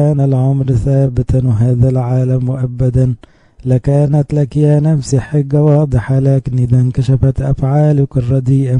كان العمر ثابتا وهذا العالم مؤبدا لكانت لك يا نفسي حجة واضحة لكن إذا انكشفت أفعالك الرديئة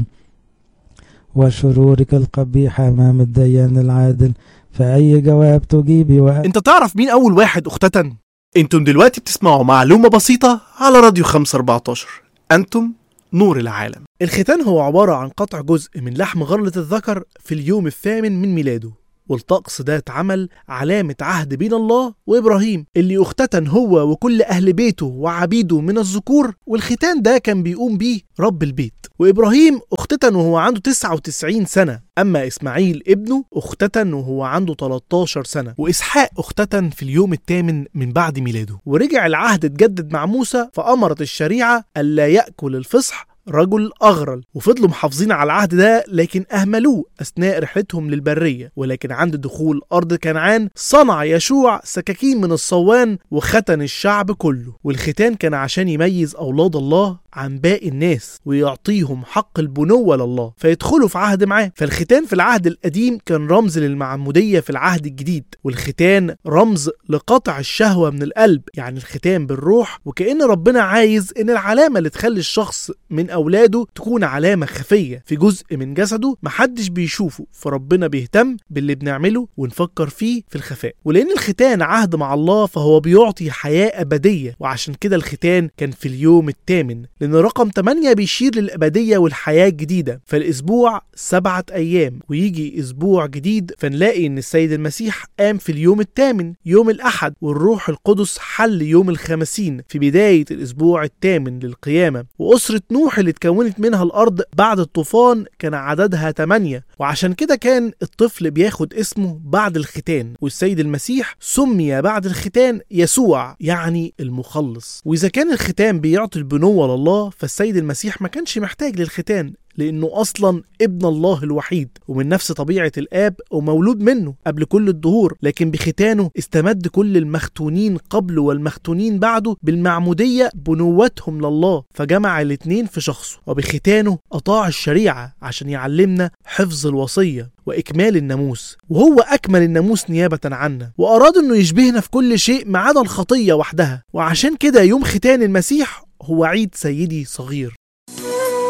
وشرورك القبيحة أمام الديان العادل فأي جواب تجيبي و... انت تعرف مين اول واحد اختتن انتم دلوقتي بتسمعوا معلومة بسيطة على راديو 514 انتم نور العالم الختان هو عبارة عن قطع جزء من لحم غرلة الذكر في اليوم الثامن من ميلاده والطقس ده اتعمل علامة عهد بين الله وإبراهيم اللي اختتن هو وكل أهل بيته وعبيده من الذكور والختان ده كان بيقوم بيه رب البيت وإبراهيم اختتن وهو عنده 99 سنة أما إسماعيل ابنه اختتن وهو عنده 13 سنة وإسحاق اختتن في اليوم الثامن من بعد ميلاده ورجع العهد اتجدد مع موسى فأمرت الشريعة ألا يأكل الفصح رجل أغرل وفضلوا محافظين على العهد ده لكن أهملوه أثناء رحلتهم للبرية ولكن عند دخول أرض كنعان صنع يشوع سكاكين من الصوان وختن الشعب كله والختان كان عشان يميز أولاد الله عن باقي الناس ويعطيهم حق البنوة لله فيدخلوا في عهد معاه فالختان في العهد القديم كان رمز للمعمودية في العهد الجديد والختان رمز لقطع الشهوة من القلب يعني الختان بالروح وكأن ربنا عايز ان العلامة اللي تخلي الشخص من اولاده تكون علامة خفية في جزء من جسده محدش بيشوفه فربنا بيهتم باللي بنعمله ونفكر فيه في الخفاء ولان الختان عهد مع الله فهو بيعطي حياة ابدية وعشان كده الختان كان في اليوم الثامن لأن رقم 8 بيشير للأبدية والحياة الجديدة فالأسبوع سبعة أيام ويجي أسبوع جديد فنلاقي إن السيد المسيح قام في اليوم الثامن يوم الأحد والروح القدس حل يوم الخمسين في بداية الأسبوع الثامن للقيامة وأسرة نوح اللي اتكونت منها الأرض بعد الطوفان كان عددها 8 وعشان كده كان الطفل بياخد اسمه بعد الختان والسيد المسيح سمي بعد الختان يسوع يعني المخلص وإذا كان الختان بيعطي البنوة لله فالسيد المسيح ما كانش محتاج للختان لأنه أصلا ابن الله الوحيد ومن نفس طبيعة الآب ومولود منه قبل كل الدهور لكن بختانه استمد كل المختونين قبله والمختونين بعده بالمعمودية بنوتهم لله فجمع الاتنين في شخصه وبختانه أطاع الشريعة عشان يعلمنا حفظ الوصية وإكمال الناموس وهو أكمل الناموس نيابة عنا وأراد أنه يشبهنا في كل شيء ما عدا الخطية وحدها وعشان كده يوم ختان المسيح هو عيد سيدي صغير